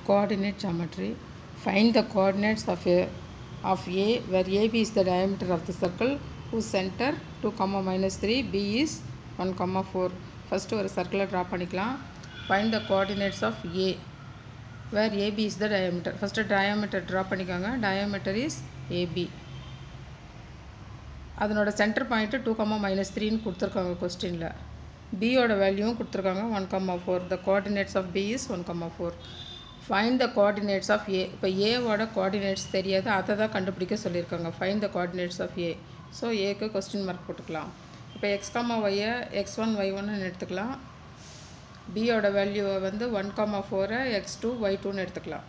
coordinate geometry find the coordinates of a of a where ab is the diameter of the circle whose center 2 comma minus 3 b is 1 comma 4 first ஒரு சர்க்கிளை draw பண்ணிக்கலாம் find the coordinates of A where AB is the diameter first diameter draw பண்ணிக்கோங்க diameter is AB அதனோட centre point two comma minus த்ரீன்னு கொடுத்துருக்காங்க கொஸ்டினில் பியோட வேல்யூவும் கொடுத்துருக்காங்க one comma four the coordinates of B is one comma four find the coordinates of A இப்போ ஏவோட கோஆர்டினேட்ஸ் தெரியாது அதை தான் கண்டுபிடிக்க சொல்லியிருக்காங்க find the coordinates of A so ஏக்கு கொஸ்டின் மார்க் போட்டுக்கலாம் இப்போ எக்ஸ் காமா ஒய்யை எக்ஸ் ஒன் ஒய் ஒன்னு எடுத்துக்கலாம் பியோட வேல்யூவை வந்து ஒன் காமா ஃபோரை எக்ஸ் டூ ஒய் டூன்னு எடுத்துக்கலாம்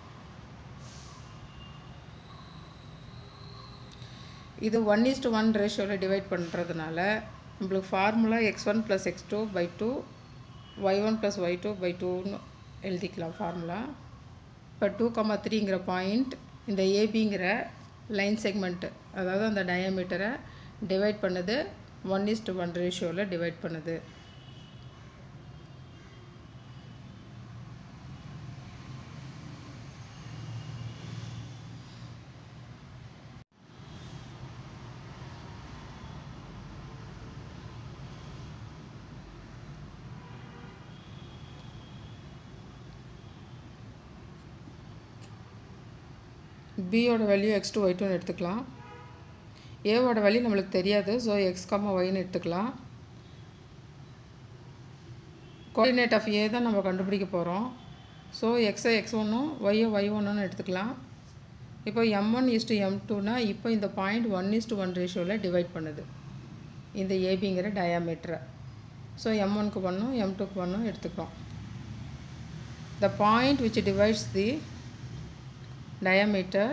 இது ஒன் இஸ் டு ஒன் ரேஷியோவில் டிவைட் பண்ணுறதுனால நம்மளுக்கு formula x one plus x two by two y one plus y two by டூன்னு எழுதிக்கலாம் ஃபார்முலா இப்போ டூ கம்மா த்ரீங்கிற பாயிண்ட் இந்த ஏபிங்கிற லைன் செக்மெண்ட்டு அதாவது அந்த டயாமீட்டரை டிவைட் பண்ணுது ஒன் இஸ் டு ஒன் ரேஷியோவில் டிவைட் பண்ணுது பியோட வேல்யூ எக்ஸ் டூ ஒய் டூன்னு எடுத்துக்கலாம் ஏவோட வேல்யூ நம்மளுக்கு தெரியாது ஸோ எக்ஸ் கம்மா ஒய்னு எடுத்துக்கலாம் கோஆர்டினேட் ஆஃப் ஏ தான் நம்ம கண்டுபிடிக்க போகிறோம் ஸோ எக்ஸை எக்ஸ் ஒன்றும் ஒய்யை ஒய் ஒன்றுன்னு எடுத்துக்கலாம் இப்போ m one is to m டூனா இப்போ இந்த point one is to one ரேஷியோவில் டிவைட் பண்ணுது இந்த ஏபிங்கிற டயாமீட்டரை ஸோ எம் ஒனுக்கு ஒன்றும் எம் டூக்கு ஒன்றும் எடுத்துக்கிறோம் the point which divides the diameter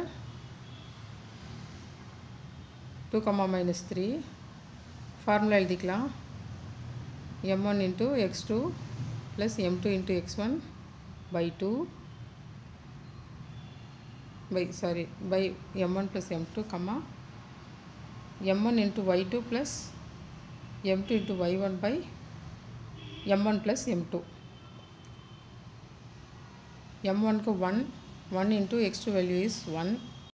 2 comma minus 3 formula எழுதிக்கலாம் m1 into x2 plus m2 into x1 by 2 by sorry by m1 plus m2 comma m1 into y2 plus m2 into y1 by m1 plus m2 m1 க்கு 1 1 into x2 value is 1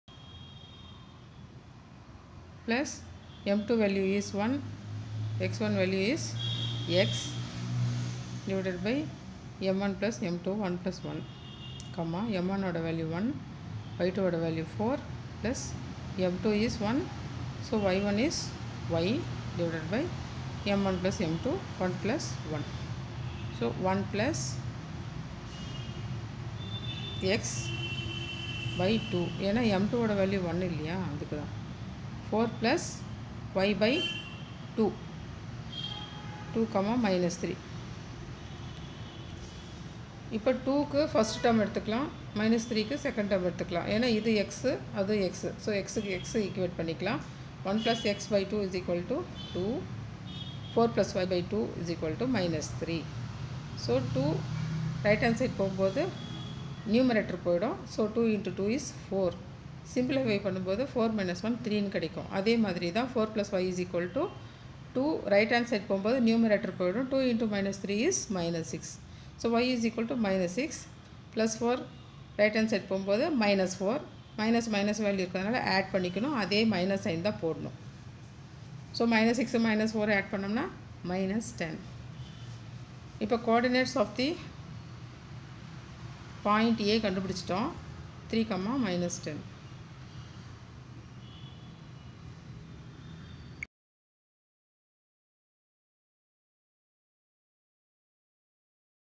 plus m2 value is 1 x1 value is x divided by m1 plus m2 1 plus 1 comma m1 oda value 1 y2 oda value 4 plus m2 is 1 so y1 is y divided by m1 plus m2 1 plus 1 so 1 plus x by two ஏன்னா m டூவோட value ஒன்று இல்லையா அதுக்கு தான் four plus y by two two comma minus three இப்போ டூக்கு first term எடுத்துக்கலாம் minus த்ரீக்கு செகண்ட் டேர்ம் எடுத்துக்கலாம் ஏன்னா இது எக்ஸு அது எக்ஸு ஸோ எக்ஸுக்கு எக்ஸு ஈக்குவேட் பண்ணிக்கலாம் one plus x by two is equal to two four plus y by two is equal to minus three so two right hand side போகும்போது numerator போயிடும் so two into two is four simplify பண்ணும்போது four minus one த்ரீன்னு கிடைக்கும் அதே மாதிரி தான் four plus y is equal to two right hand side போகும்போது numerator போயிடும் two into minus three is minus six so y is equal to minus six plus four right hand side போகும்போது minus four minus minus value இருக்கிறதுனால add பண்ணிக்கணும் அதே minus sign தான் போடணும் so minus six minus four add பண்ணோம்னா minus ten இப்போ coordinates of the point A கண்டுபிடிச்சிட்டோம் three கம்மா minus ten